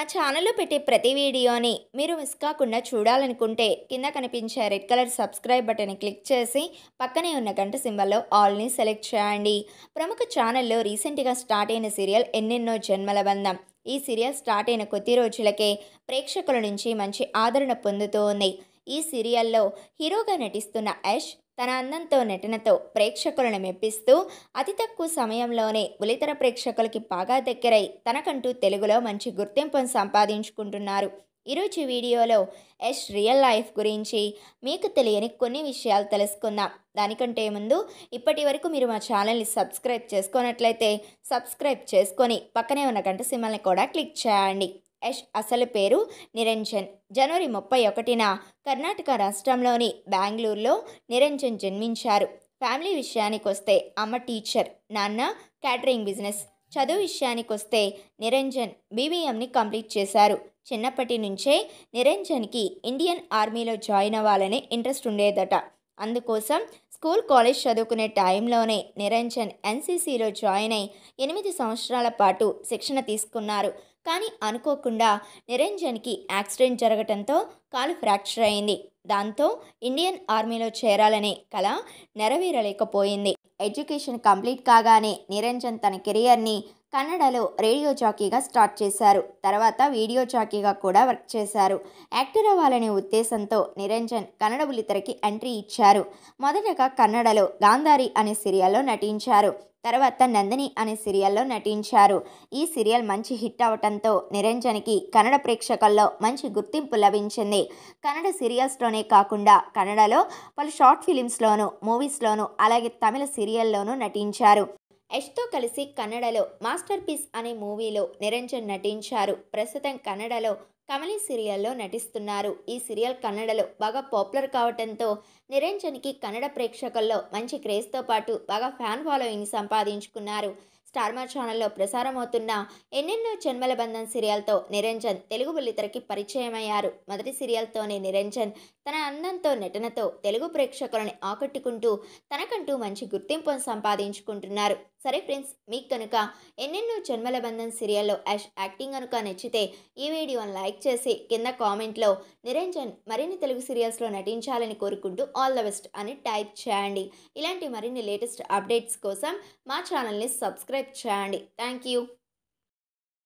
మా ఛానల్లో పెట్టే ప్రతి వీడియోని మీరు మిస్ కాకుండా చూడాలనుకుంటే కింద కనిపించే రెడ్ కలర్ సబ్స్క్రైబ్ బటన్ని క్లిక్ చేసి పక్కనే ఉన్న గంట సింబల్లో ఆల్ని సెలెక్ట్ చేయండి ప్రముఖ ఛానల్లో రీసెంట్గా స్టార్ట్ అయిన సీరియల్ ఎన్నెన్నో జన్మల బంధం ఈ సీరియల్ స్టార్ట్ అయిన కొద్ది రోజులకే ప్రేక్షకుల నుంచి మంచి ఆదరణ పొందుతూ ఉంది ఈ సీరియల్లో హీరోగా నటిస్తున్న యష్ తన అందంతో నటనతో ప్రేక్షకులను మెప్పిస్తూ అతి తక్కువ సమయంలోనే బులితెర ప్రేక్షకులకి బాగా దగ్గరై తనకంటూ తెలుగులో మంచి గుర్తింపును సంపాదించుకుంటున్నారు ఈరోజు వీడియోలో యష్ రియల్ లైఫ్ గురించి మీకు తెలియని కొన్ని విషయాలు తెలుసుకుందాం దానికంటే ముందు ఇప్పటి వరకు మీరు మా ఛానల్ని సబ్స్క్రైబ్ చేసుకున్నట్లయితే సబ్స్క్రైబ్ చేసుకొని పక్కనే ఉన్న గంట సింబల్ని కూడా క్లిక్ చేయండి యష్ అసలు పేరు నిరంజన్ జనవరి ముప్పై ఒకటిన కర్ణాటక రాష్ట్రంలోని బెంగళూరులో నిరంజన్ జన్మించారు ఫ్యామిలీ విషయానికి వస్తే అమ్మ టీచర్ నాన్న క్యాటరింగ్ బిజినెస్ చదువు విషయానికి వస్తే నిరంజన్ బీబీఎంని కంప్లీట్ చేశారు చిన్నప్పటి నుంచే నిరంజన్కి ఇండియన్ ఆర్మీలో జాయిన్ అవ్వాలని ఇంట్రెస్ట్ ఉండేదట అందుకోసం స్కూల్ కాలేజ్ చదువుకునే టైంలోనే నిరంజన్ ఎన్సీసీలో జాయిన్ అయి ఎనిమిది సంవత్సరాల పాటు శిక్షణ తీసుకున్నారు కానీ అనుకోకుండా నిరంజన్కి యాక్సిడెంట్ జరగటంతో కాలు ఫ్రాక్చర్ అయింది దాంతో ఇండియన్ ఆర్మీలో చేరాలనే కళ నెరవేరలేకపోయింది ఎడ్యుకేషన్ కంప్లీట్ కాగానే నిరంజన్ తన కెరియర్ని కన్నడలో రేడియో జాకీగా స్టార్ట్ చేశారు తర్వాత వీడియో జాకీగా కూడా వర్క్ చేశారు యాక్టర్ అవ్వాలనే ఉద్దేశంతో నిరంజన్ కన్నడ బుల్లితెరకి ఎంట్రీ ఇచ్చారు మొదటగా కన్నడలో గాంధారి అనే సీరియల్లో నటించారు తర్వాత నందిని అనే సీరియల్లో నటించారు ఈ సీరియల్ మంచి హిట్ అవటంతో నిరంజన్కి కన్నడ ప్రేక్షకుల్లో మంచి గుర్తింపు లభించింది కన్నడ సీరియల్స్లోనే కాకుండా కన్నడలో పలు షార్ట్ ఫిలిమ్స్లోనూ మూవీస్లోనూ అలాగే తమిళ సీరియల్లోనూ నటించారు యష్తో కలిసి కన్నడలో మాస్టర్ పీస్ అనే మూవీలో నిరంజన్ నటించారు ప్రస్తుతం కన్నడలో కమలి సీరియల్లో నటిస్తున్నారు ఈ సీరియల్ కన్నడలో బాగా పాపులర్ కావడంతో నిరంజన్కి కన్నడ ప్రేక్షకుల్లో మంచి క్రేజ్తో పాటు బాగా ఫ్యాన్ ఫాలోయింగ్ సంపాదించుకున్నారు స్టార్మా ఛానల్లో ప్రసారమవుతున్న ఎన్నెన్నో జన్మల బంధం సీరియల్తో నిరంజన్ తెలుగు బుల్లితెరకి పరిచయమయ్యారు మొదటి సీరియల్తోనే నిరంజన్ తన అందంతో నటనతో తెలుగు ప్రేక్షకులను ఆకట్టుకుంటూ తనకంటూ మంచి గుర్తింపును సంపాదించుకుంటున్నారు సరే ఫ్రెండ్స్ మీకు కనుక ఎన్నెన్నో జన్మల బంధం సీరియల్లో యాష్ యాక్టింగ్ కనుక నచ్చితే ఈ వీడియోని లైక్ చేసి కింద కామెంట్లో నిరంజన్ మరిన్ని తెలుగు సీరియల్స్లో నటించాలని కోరుకుంటూ ఆల్ ద బెస్ట్ అని టైప్ చేయండి ఇలాంటి మరిన్ని లేటెస్ట్ అప్డేట్స్ కోసం మా ఛానల్ని సబ్స్క్రైబ్ చేయండి థ్యాంక్ యూ